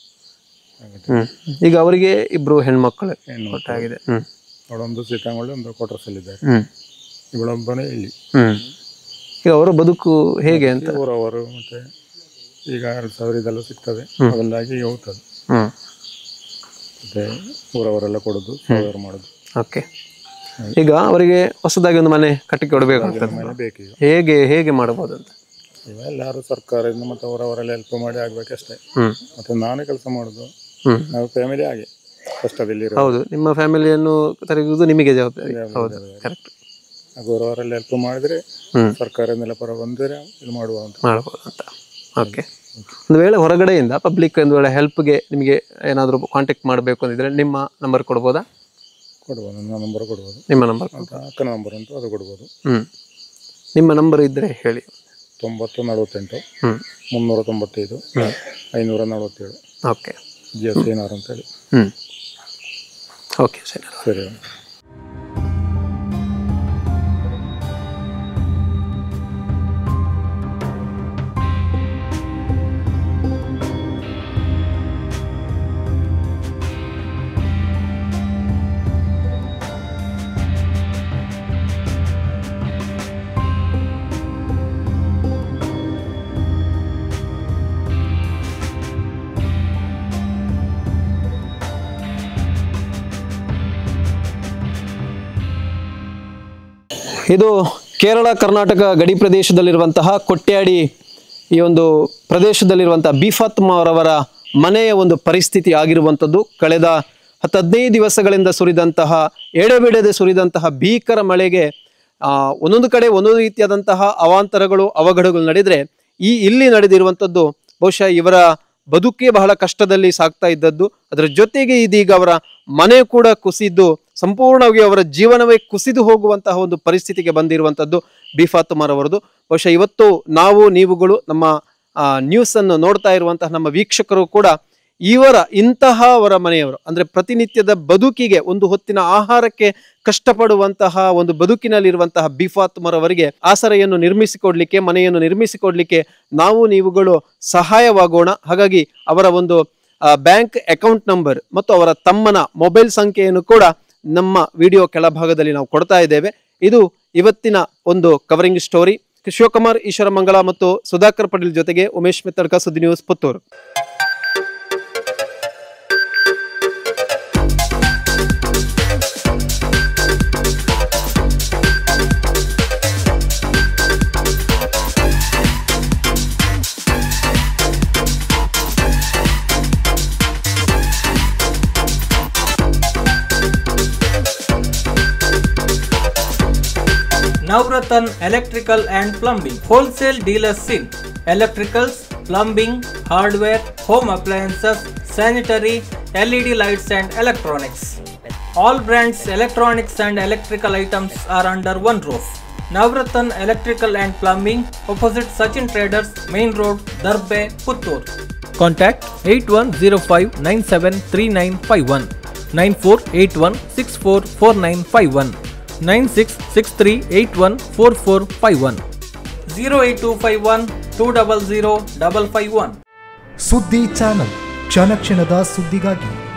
ಹ್ಮ್ ಈಗ ಅವರಿಗೆ ಇಬ್ರು ಹೆಣ್ಮಕ್ಳು ಹೆಣ್ಣು ಒಟ್ಟಾಗಿದೆ ಹ್ಮ್ ಅವಳೊಂದು ಸೀತಾಂಗೊಳ್ಳಿ ಒಂದು ಕ್ವಾರ್ಟರ್ಸಲ್ಲಿದ್ದಾರೆ ಹ್ಮ್ ಇವಳೊಬ್ಬನೇ ಇಲ್ಲಿ ಹ್ಮ್ ಈಗ ಅವರ ಬದುಕು ಹೇಗೆ ಅಂತ ಊರವರು ಮತ್ತು ಈಗ ಎರಡು ಸಾವಿರ ಇದೆಲ್ಲ ಸಿಗ್ತದೆ ಅದೆಲ್ಲಾಗಿ ಹೋಗ್ತದೆ ಹ್ಮ್ ಮತ್ತು ಊರವರೆಲ್ಲ ಕೊಡೋದು ಸಾವಿರ ಮಾಡೋದು ಓಕೆ ಈಗ ಅವರಿಗೆ ಹೊಸದಾಗಿ ಒಂದು ಮನೆ ಕಟ್ಟಿ ಕೊಡಬೇಕು ಅಂತ ಮನೆ ಬೇಕೀಗ ಹೇಗೆ ಹೇಗೆ ಮಾಡಬಹುದು ಅಂತ ಈಗ ಎಲ್ಲರೂ ಸರ್ಕಾರದಿಂದ ಮತ್ತು ಅವರವರೆಲ್ಲ ಹೆಲ್ಪ್ ಮಾಡಿ ಆಗ್ಬೇಕಷ್ಟೇ ಹ್ಮ್ ಮತ್ತು ನಾನೇ ಕೆಲಸ ಮಾಡೋದು ಹ್ಮ್ ನಾವು ಫ್ಯಾಮಿಲಿ ಹಾಗೆ ಕಷ್ಟದಲ್ಲಿರೋ ಹೌದು ನಿಮ್ಮ ಫ್ಯಾಮಿಲಿಯನ್ನು ತೆರೆಯುವುದು ನಿಮಗೆ ಜವಾಬ್ದಾರಿ ಹೌದು ಕರೆಕ್ಟ್ ಅವರವರೆಲ್ಲ ಹೆಲ್ಪ್ ಮಾಡಿದ್ರೆ ಹ್ಮ್ ಸರ್ಕಾರದಿಂದೆಲ್ಲ ಪರ ಬಂದರೆ ಇದು ಮಾಡುವ ಅಂತ ಮಾಡಬಹುದು ಅಂತ ಓಕೆ ಒಂದು ವೇಳೆ ಹೊರಗಡೆಯಿಂದ ಪಬ್ಲಿಕ್ ಒಂದು ವೇಳೆ ಹೆಲ್ಪ್ಗೆ ನಿಮಗೆ ಏನಾದರೂ ಕಾಂಟ್ಯಾಕ್ಟ್ ಮಾಡಬೇಕು ಅಂದಿದ್ರೆ ನಿಮ್ಮ ನಂಬರ್ ಕೊಡ್ಬೋದಾ ಕೊಡ್ಬೋದು ನನ್ನ ನಂಬರ್ ಕೊಡ್ಬೋದು ನಿಮ್ಮ ನಂಬರ್ ಮತ್ತು ಅಕ್ಕನ ನಂಬರ್ ಉಂಟು ಅದು ಕೊಡ್ಬೋದು ಹ್ಮ್ ನಿಮ್ಮ ನಂಬರ್ ಇದ್ದರೆ ಹೇಳಿ ತೊಂಬತ್ತು ನಲವತ್ತೆಂಟು ಹ್ಮ್ ಮುನ್ನೂರ ತೊಂಬತ್ತೈದು ಐನೂರ ನಲವತ್ತೇಳು ಓಕೆ ಜಿ ಎಸ್ ಏನಾರು ಅಂತೇಳಿ ಹ್ಮ್ ಓಕೆ ಸರಿ ಸರಿ ಇದು ಕೇರಳ ಕರ್ನಾಟಕ ಗಡಿ ಪ್ರದೇಶದಲ್ಲಿರುವಂತಹ ಕೊಟ್ಯಾಡಿ ಈ ಒಂದು ಪ್ರದೇಶದಲ್ಲಿರುವಂತಹ ಬಿಫಾತ್ಮ ಅವರವರ ಮನೆಯ ಒಂದು ಪರಿಸ್ಥಿತಿ ಆಗಿರುವಂಥದ್ದು ಕಳೆದ ಹತ್ತು ಹದಿನೈದು ದಿವಸಗಳಿಂದ ಸುರಿದಂತಹ ಎಡೆಬಿಡದೆ ಸುರಿದಂತಹ ಭೀಕರ ಮಳೆಗೆ ಆ, ಒಂದೊಂದು ಕಡೆ ಒಂದೊಂದು ರೀತಿಯಾದಂತಹ ಅವಾಂತರಗಳು ಅವಘಡಗಳು ನಡೆದ್ರೆ ಈ ಇಲ್ಲಿ ನಡೆದಿರುವಂಥದ್ದು ಬಹುಶಃ ಇವರ ಬದುಕೇ ಬಹಳ ಕಷ್ಟದಲ್ಲಿ ಸಾಗ್ತಾ ಇದ್ದದ್ದು ಅದರ ಜೊತೆಗೆ ಇದೀಗ ಅವರ ಮನೆ ಕೂಡ ಕುಸಿದು ಸಂಪೂರ್ಣವಾಗಿ ಅವರ ಜೀವನವೇ ಕುಸಿದು ಹೋಗುವಂತಹ ಒಂದು ಪರಿಸ್ಥಿತಿಗೆ ಬಂದಿರುವಂಥದ್ದು ಬಿ ಫಾತುಮಾರ್ ಅವರದು ಬಹುಶಃ ಇವತ್ತು ನಾವು ನೀವುಗಳು ನಮ್ಮ ನ್ಯೂಸ್ ಅನ್ನು ನೋಡ್ತಾ ಇರುವಂತಹ ನಮ್ಮ ವೀಕ್ಷಕರು ಕೂಡ ಇವರ ಇಂತಹ ಅವರ ಮನೆಯವರು ಅಂದ್ರೆ ಪ್ರತಿನಿತ್ಯದ ಬದುಕಿಗೆ ಒಂದು ಹೊತ್ತಿನ ಆಹಾರಕ್ಕೆ ಕಷ್ಟಪಡುವಂತಹ ಒಂದು ಬದುಕಿನಲ್ಲಿರುವಂತಹ ಬಿಫಾತ್ಮರ್ ಅವರಿಗೆ ಆಸರೆಯನ್ನು ನಿರ್ಮಿಸಿಕೊಡ್ಲಿಕ್ಕೆ ಮನೆಯನ್ನು ನಿರ್ಮಿಸಿಕೊಡ್ಲಿಕ್ಕೆ ನಾವು ನೀವುಗಳು ಸಹಾಯವಾಗೋಣ ಹಾಗಾಗಿ ಅವರ ಒಂದು ಬ್ಯಾಂಕ್ ಅಕೌಂಟ್ ನಂಬರ್ ಮತ್ತು ಅವರ ತಮ್ಮನ ಮೊಬೈಲ್ ಸಂಖ್ಯೆಯನ್ನು ಕೂಡ ನಮ್ಮ ವಿಡಿಯೋ ಕೆಳಭಾಗದಲ್ಲಿ ನಾವು ಕೊಡ್ತಾ ಇದ್ದೇವೆ ಇದು ಇವತ್ತಿನ ಒಂದು ಕವರಿಂಗ್ ಸ್ಟೋರಿ ಶಿವಕುಮಾರ್ ಈಶ್ವರಮಂಗಲ ಮತ್ತು ಸುಧಾಕರ್ ಪಟೇಲ್ ಜೊತೆಗೆ ಉಮೇಶ್ ಮಿತ್ತಡ್ಕ ಸುದ್ದಿ news Puttur Navratan Electrical and Plumbing Wholesale Dealers in Electricals, Plumbing, Hardware, Home Appliances, Sanitary, LED lights and Electronics. All brands electronics and electrical items are under one roof. Navratan Electrical and Plumbing opposite Sachin Traders Main Road Darbe Puttur. Contact 8105973951 9481644951 9663814451 08251 200 551 ಸುದ್ದಿ channel ಕ್ಷಣ ಕ್ಷಣದ ಸುದ್ದಿಗಾಗಿ